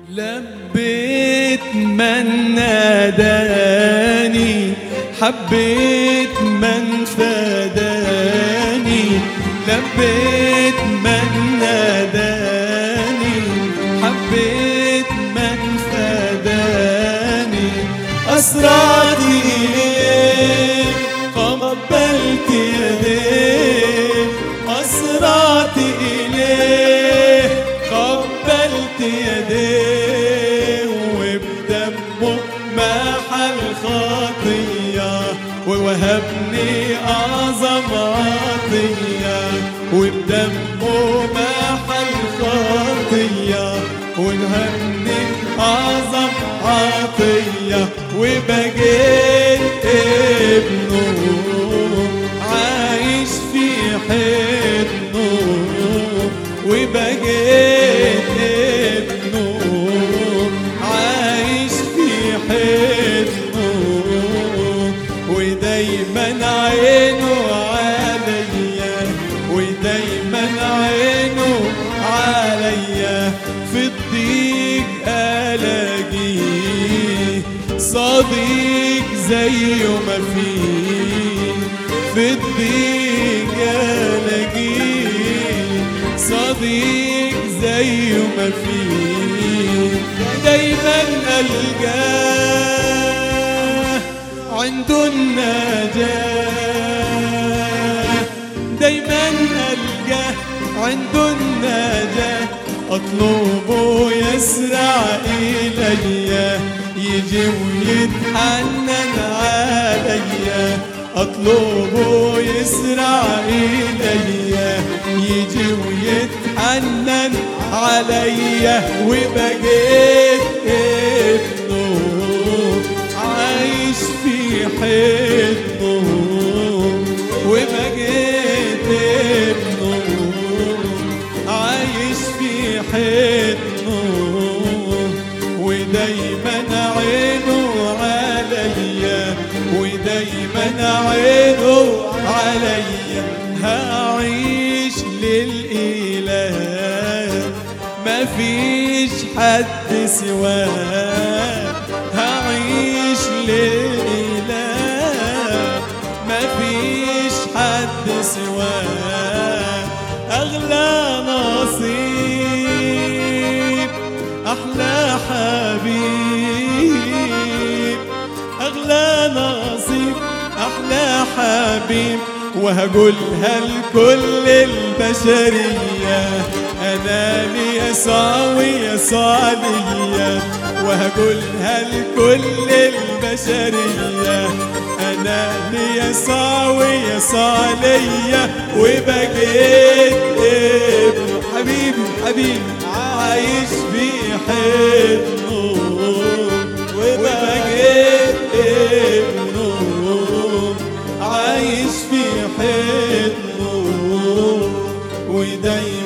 لبيت من ناداني حبيت من فداني لبيت من ناداني حبيت من فداني أسرعت إليه قبلت يديه أسرعت إليه قبلت يديه وبدمه محل خطية ووهبني أعظم عطية وبدمه محل خطية ووهبني أعظم عطية وبقيت ابنه عايش في حضنه وبقيت ابنه عايش في حضنه ودايما عينه عليا ودايما عينه عليا في الضيق الاقيه صديق زيه ما فيه في الضيق الاقيه صديق زيه ما فيه دايما القاه عنده النجاة دايما القاه عنده النجاة اطلبه يسرع الي يجي ويتحنن عليا اطلبه يسرع الي يجي ويتحنن عليا وبقيت ابنه عايش في حضنه وبقيت ابنه عايش في حضنه ودايما عينه عليا ودايما عينه عليا هعيش للإله ما فيش حد سواه هعيش للإله ما فيش حد سواه أغلى نصيب أحلى حبيب أغلى نصيب أحلى حبيب وهقولها لكل البشرية أنا لي يساوي يسالية وهقولها لكل البشرية أنا لي يساوي يسالية وبقيت ابن حبيبي حبيبي عايش في حضنه وبقيت ابنه عايش في حضنه ودايما